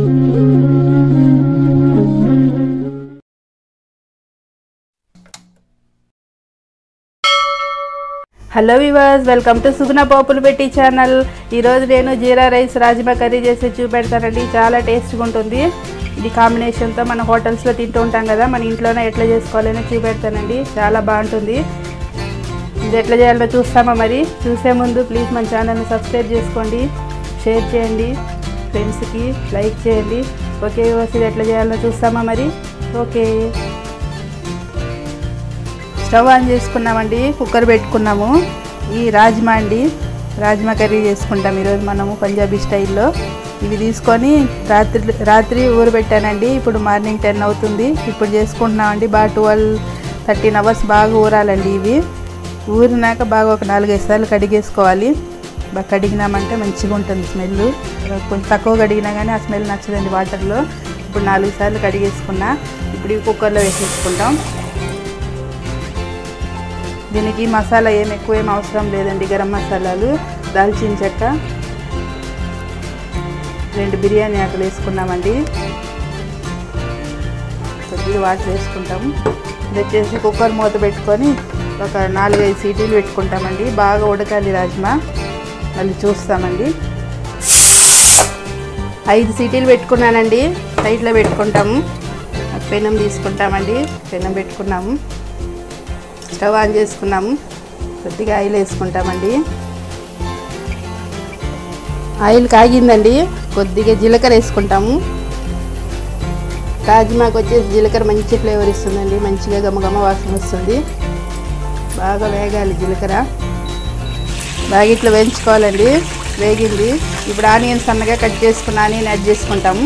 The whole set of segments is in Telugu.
hello viewers welcome to Suguna పోపులు పెట్టి ఛానల్ ఈరోజు నేను జీరా రైస్ రాజ్మా కర్రీ చేసి చూపెడతానండి చాలా టేస్ట్గా ఉంటుంది ఇది కాంబినేషన్తో మన హోటల్స్లో తింటూ ఉంటాం కదా మన ఇంట్లోనే ఎట్లా చేసుకోవాలని చూపెడతానండి చాలా బాగుంటుంది ఇది ఎట్లా చేయాలో చూస్తామా మరి చూసే ముందు ప్లీజ్ మన ఛానల్ని సబ్స్క్రైబ్ చేసుకోండి షేర్ చేయండి ఫ్రెండ్స్కి లైక్ చేయండి ఓకే వివర్స్ ఇది ఎట్లా చేయాలో చూస్తామా మరి ఓకే స్టవ్ ఆన్ చేసుకున్నామండి కుక్కర్ పెట్టుకున్నాము ఈ రాజ్మా అండి రాజ్మా కర్రీ చేసుకుంటాం ఈరోజు మనము పంజాబీ స్టైల్లో ఇవి తీసుకొని రాత్రి రాత్రి ఊరబెట్టానండి ఇప్పుడు మార్నింగ్ టెన్ అవుతుంది ఇప్పుడు చేసుకుంటున్నామండి బాగా ట్వెల్వ్ థర్టీన్ అవర్స్ బాగా ఊరాలండి ఇవి ఊరినాక బాగా ఒక నాలుగైదు సార్లు కడిగేసుకోవాలి బాగా కడిగినామంటే మంచిగా ఉంటుంది స్మెల్ కొంచెం తక్కువ కడిగినా కానీ ఆ స్మెల్ నచ్చదండి వాటర్లో ఇప్పుడు నాలుగు సార్లు కడిగేసుకున్నా ఇప్పుడు ఇవి కుక్కర్లో వేసేసుకుంటాం దీనికి మసాలా ఏం ఎక్కువ ఏం అవసరం లేదండి గరం మసాలాలు దాల్చిన చెక్క రెండు బిర్యానీ ఆకులు వేసుకున్నామండి కొద్దిగా వాటర్ వేసుకుంటాము ఇది వచ్చేసి కుక్కర్ మూత పెట్టుకొని ఒక నాలుగైదు సీటీలు పెట్టుకుంటామండి బాగా ఉడకాలి రాజ్మా మళ్ళీ చూస్తామండి ఐదు సీటీలు పెట్టుకున్నానండి సైడ్లో పెట్టుకుంటాము పెనం తీసుకుంటామండి పెనం పెట్టుకున్నాము స్టవ్ ఆన్ చేసుకున్నాము కొద్దిగా ఆయిల్ వేసుకుంటామండి ఆయిల్ కాగిందండి కొద్దిగా జీలకర్ర వేసుకుంటాము రాజ్మాకు వచ్చేసి జీలకర్ర మంచి ఫ్లేవర్ ఇస్తుందండి మంచిగా గమగమ వాసన వస్తుంది బాగా వేగాలి జీలకర్ర బాగా ఇట్లా వేయించుకోవాలండి వేగింది ఇప్పుడు ఆనియన్ సన్నగా కట్ చేసుకున్న ఆనియన్ యాడ్ చేసుకుంటాము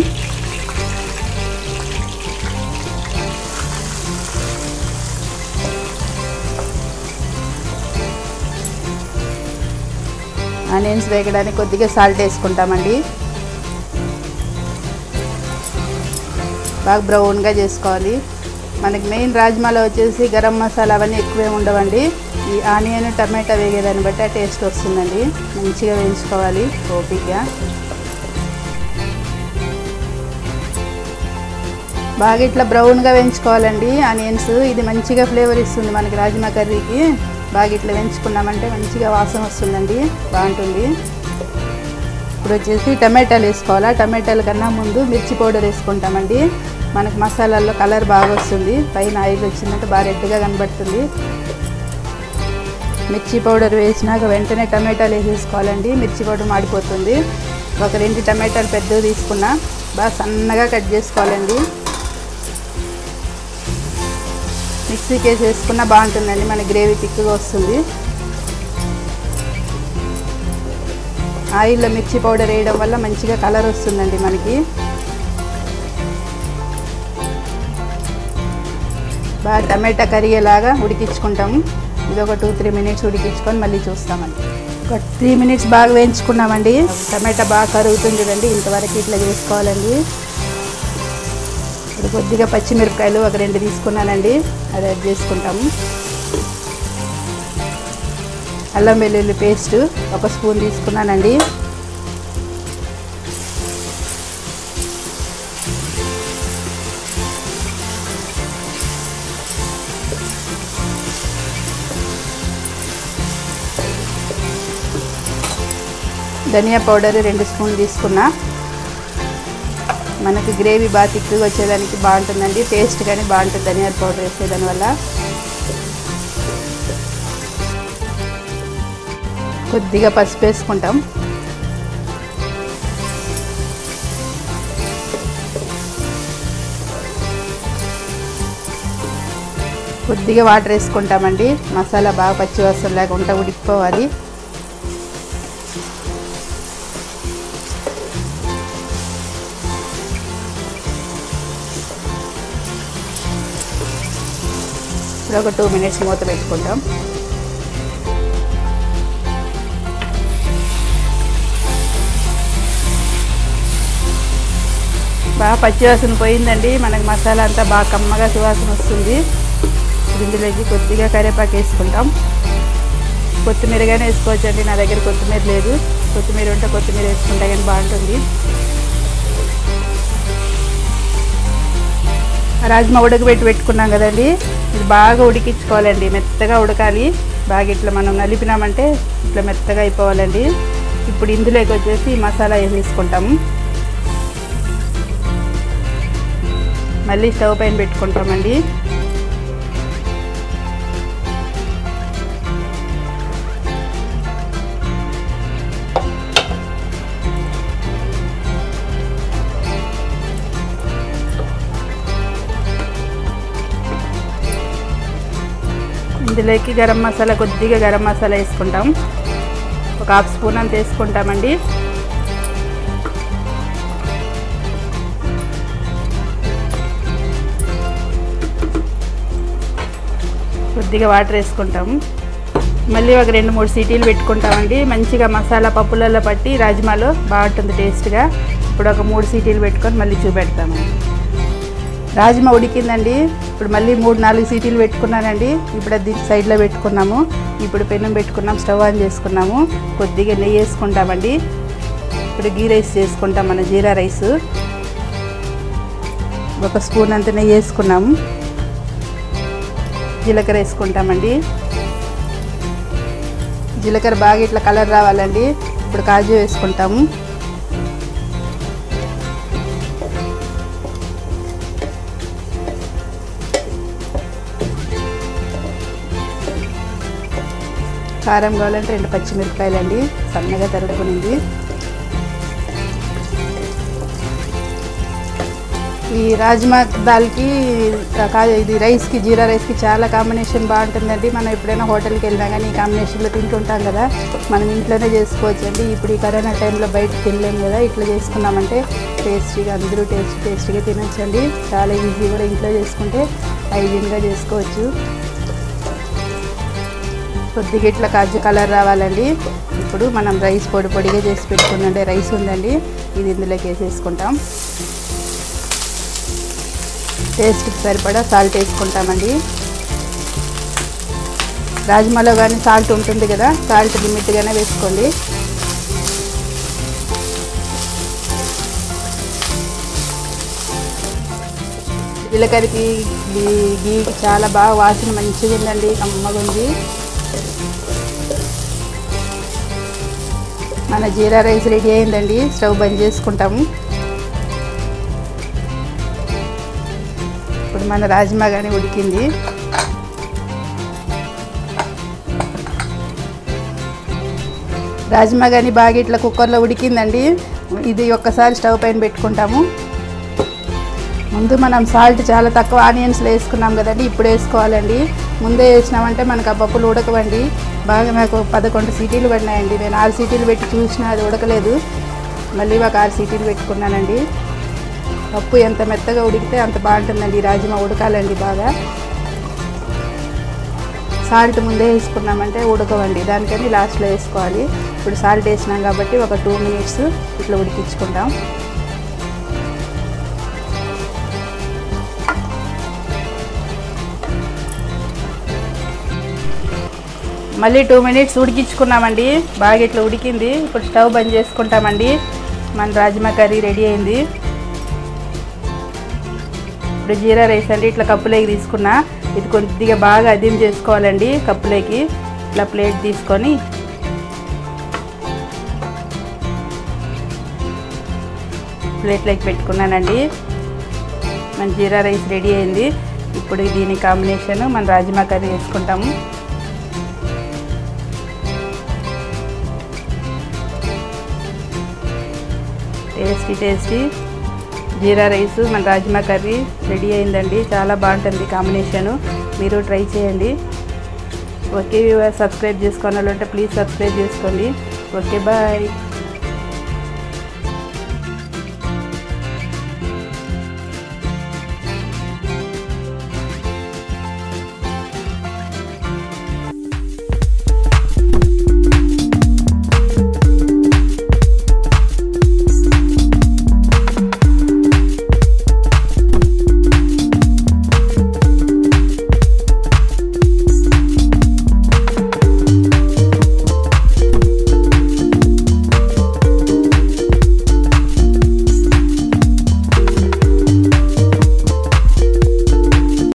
ఆనియన్స్ వేగడానికి కొద్దిగా సాల్ట్ వేసుకుంటామండి బాగా బ్రౌన్గా చేసుకోవాలి మనకి మెయిన్ రాజ్మాలో వచ్చేసి గరం మసాలా అవన్నీ ఎక్కువే ఉండవండి ఈ ఆనియన్ టమాటా వేగేదాన్ని బట్టి ఆ టేస్ట్ వస్తుందండి మంచిగా వేయించుకోవాలి ఓపిక్గా బాగా ఇట్లా బ్రౌన్గా వేయించుకోవాలండి ఆనియన్స్ ఇది మంచిగా ఫ్లేవర్ ఇస్తుంది మనకి రాజ్మా కర్రీకి బాగా ఇట్లా వేయించుకున్నామంటే మంచిగా వాసన వస్తుందండి బాగుంటుంది ఇప్పుడు వచ్చేసి టమాటాలు వేసుకోవాలా టమాటాల కన్నా ముందు మిర్చి పౌడర్ వేసుకుంటామండి మనకు మసాలాల్లో కలర్ బాగా వస్తుంది పైన ఆయిల్ వచ్చిందంటే బాగా రెడ్గా కనబడుతుంది మిర్చి పౌడర్ వేసినాక వెంటనే టమాటాలు వేసేసుకోవాలండి మిర్చి పౌడర్ మాడిపోతుంది ఒక రెండు టమాటాలు పెద్దవి తీసుకున్నా బాగా సన్నగా కట్ చేసుకోవాలండి మిక్సీకి వేసి వేసుకున్న బాగుంటుందండి మన గ్రేవీ తిక్కుగా వస్తుంది ఆయిల్లో మిర్చి పౌడర్ వేయడం వల్ల మంచిగా కలర్ వస్తుందండి మనకి బాగా టమాటా కరిగేలాగా ఉడికించుకుంటాము ఇది ఒక టూ త్రీ మినిట్స్ ఉడికించుకొని మళ్ళీ చూస్తామండి ఒక త్రీ మినిట్స్ బాగా వేయించుకున్నామండి టమాటా బాగా కరుగుతుంది చూడండి ఇంతవరకు ఇట్లా చేసుకోవాలండి ఇప్పుడు కొద్దిగా పచ్చిమిరపకాయలు ఒక రెండు తీసుకున్నానండి అది యాడ్ చేసుకుంటాము అల్లం వెల్లుల్లి పేస్ట్ ఒక స్పూన్ తీసుకున్నానండి ధనియా పౌడర్ రెండు స్పూన్లు తీసుకున్నా మనకి గ్రేవీ బాగా తిక్కుగా వచ్చేదానికి బాగుంటుందండి టేస్ట్ కానీ బాగుంటుంది ధనియాల పౌడర్ వేసేదాని వల్ల కొద్దిగా పసుపు వేసుకుంటాం కొద్దిగా వాటర్ వేసుకుంటామండి మసాలా బాగా పచ్చి వాసన లేకుండా ఉడికిపోవాలి ఇప్పుడు ఒక టూ మినిట్స్ మూత పెట్టుకుంటాం బాగా పచ్చివాసన పోయిందండి మనకి మసాలా అంతా బాగా కమ్మగా సువాసన వస్తుంది ఇందులోకి కొద్దిగా కరివేపాకు వేసుకుంటాం కొత్తిమీరగానే వేసుకోవచ్చండి నా దగ్గర కొత్తిమీర లేదు కొత్తిమీర ఉంటే కొత్తిమీర వేసుకుంటే కానీ బాగుంటుంది రాజ్మా ఉడకబెట్టి పెట్టుకున్నాం కదండి ఇది బాగా ఉడికించుకోవాలండి మెత్తగా ఉడకాలి బాగా ఇట్లా మనం నలిపినామంటే ఇట్లా మెత్తగా అయిపోవాలండి ఇప్పుడు ఇందులోకి వచ్చేసి మసాలా వేసేసుకుంటాము మళ్ళీ స్టవ్ పైన పెట్టుకుంటామండి ఇందులోకి గరం మసాలా కొద్దిగా గరం మసాలా వేసుకుంటాం ఒక హాఫ్ స్పూన్ అంత వేసుకుంటామండి కొద్దిగా వాటర్ వేసుకుంటాము మళ్ళీ ఒక రెండు మూడు సీటీలు పెట్టుకుంటామండి మంచిగా మసాలా పప్పులలో పట్టి రాజ్మాలో బాగుంటుంది టేస్ట్గా ఇప్పుడు ఒక మూడు సీటీలు పెట్టుకొని మళ్ళీ చూపెడతామండి రాజ్మా ఉడికిందండి ఇప్పుడు మళ్ళీ మూడు నాలుగు సీటీలు పెట్టుకున్నానండి ఇప్పుడు అది సైడ్లో పెట్టుకున్నాము ఇప్పుడు పెనం పెట్టుకున్నాం స్టవ్ ఆన్ చేసుకున్నాము కొద్దిగా నెయ్యి వేసుకుంటామండి ఇప్పుడు గీ రైస్ చేసుకుంటాం మన జీరా రైస్ ఒక స్పూన్ అంత నెయ్యి వేసుకున్నాము జీలకర్ర వేసుకుంటామండి జీలకర్ర బాగా ఇట్లా కలర్ రావాలండి ఇప్పుడు కాజు వేసుకుంటాము కారం కావాలంటే రెండు పచ్చిమిరపకాయలు అండి సన్నగా తరుపుకునింది ఈ రాజ్మా దాల్కి కా- ఇది రైస్కి జీరా రైస్కి చాలా కాంబినేషన్ బాగుంటుందండి మనం ఎప్పుడైనా హోటల్కి వెళ్ళినా కానీ ఈ కాంబినేషన్లో తింటుంటాం కదా మనం ఇంట్లోనే చేసుకోవచ్చు అండి ఇప్పుడు ఈ కరోనా టైంలో బయటకు వెళ్ళలేము కదా ఇట్లా చేసుకున్నామంటే టేస్టీగా అందరూ టేస్ట్ టేస్టీగా తినొచ్చండి చాలా ఈజీ కూడా ఇంట్లో చేసుకుంటే హైజీన్గా చేసుకోవచ్చు కొద్దిగా ఇట్లా కాజు కలర్ రావాలండి ఇప్పుడు మనం రైస్ పొడి పొడిగా చేసి పెట్టుకున్నంటే రైస్ ఉందండి ఇది ఇందులోకి వేసేసుకుంటాం టేస్ట్కి సరిపడా సాల్ట్ వేసుకుంటామండి రాజ్మాలో కానీ సాల్ట్ ఉంటుంది కదా సాల్ట్ లిమిట్గానే వేసుకోండి జీలకర్రకి గీ గీకి చాలా బాగా వాసన మంచిగా ఉందండి కమ్మగా ఉంది మన జీరా రైస్ రెడీ అయిందండి స్టవ్ బంద్ చేసుకుంటాము ఇప్పుడు మన రాజ్మా కానీ ఉడికింది రాజ్మా కానీ బాగా ఇట్లా కుక్కర్లో ఉడికిందండి ఇది ఒక్కసారి స్టవ్ పైన పెట్టుకుంటాము ముందు మనం సాల్ట్ చాలా తక్కువ ఆనియన్స్లో వేసుకున్నాం కదండి ఇప్పుడు వేసుకోవాలండి ముందే వేసినామంటే మనకు ఆ పప్పులు ఉడకవండి బాగా నాకు పదకొండు సీటీలు పడినాయండి నేను ఆరు సీటీలు పెట్టి చూసినా అది ఉడకలేదు మళ్ళీ ఒక ఆరు సీటీలు పెట్టుకున్నానండి పప్పు ఎంత మెత్తగా ఉడికితే అంత బాగుంటుందండి ఈ రాజ్మా ఉడకాలండి బాగా సాల్ట్ ముందే వేసుకున్నామంటే ఉడకవండి దానికని లాస్ట్లో వేసుకోవాలి ఇప్పుడు సాల్ట్ వేసినాం కాబట్టి ఒక టూ మినిట్స్ ఇట్లా ఉడికించుకుంటాం మళ్ళీ టూ మినిట్స్ ఉడికించుకున్నామండి బాగా ఇట్లా ఉడికింది ఇప్పుడు స్టవ్ బంద్ చేసుకుంటామండి మన రాజ్మా కర్రీ రెడీ అయింది ఇప్పుడు జీరా రైస్ అండి ఇట్లా కప్పులోకి తీసుకున్నా ఇది కొద్దిగా బాగా అదిం చేసుకోవాలండి కప్పులోకి ఇట్లా ప్లేట్ తీసుకొని ప్లేట్లోకి పెట్టుకున్నానండి మన జీరా రైస్ రెడీ అయింది ఇప్పుడు దీని కాంబినేషన్ మన రాజ్మా కర్రీ వేసుకుంటాము టేస్టీ టేస్టీ జీరా రైస్ మన రాజ్మా కర్రీ రెడీ అయిందండి చాలా బాగుంటుంది కాంబినేషను మీరు ట్రై చేయండి ఓకే సబ్స్క్రైబ్ చేసుకోవాలి అంటే ప్లీజ్ సబ్స్క్రైబ్ చేసుకోండి ఓకే బాయ్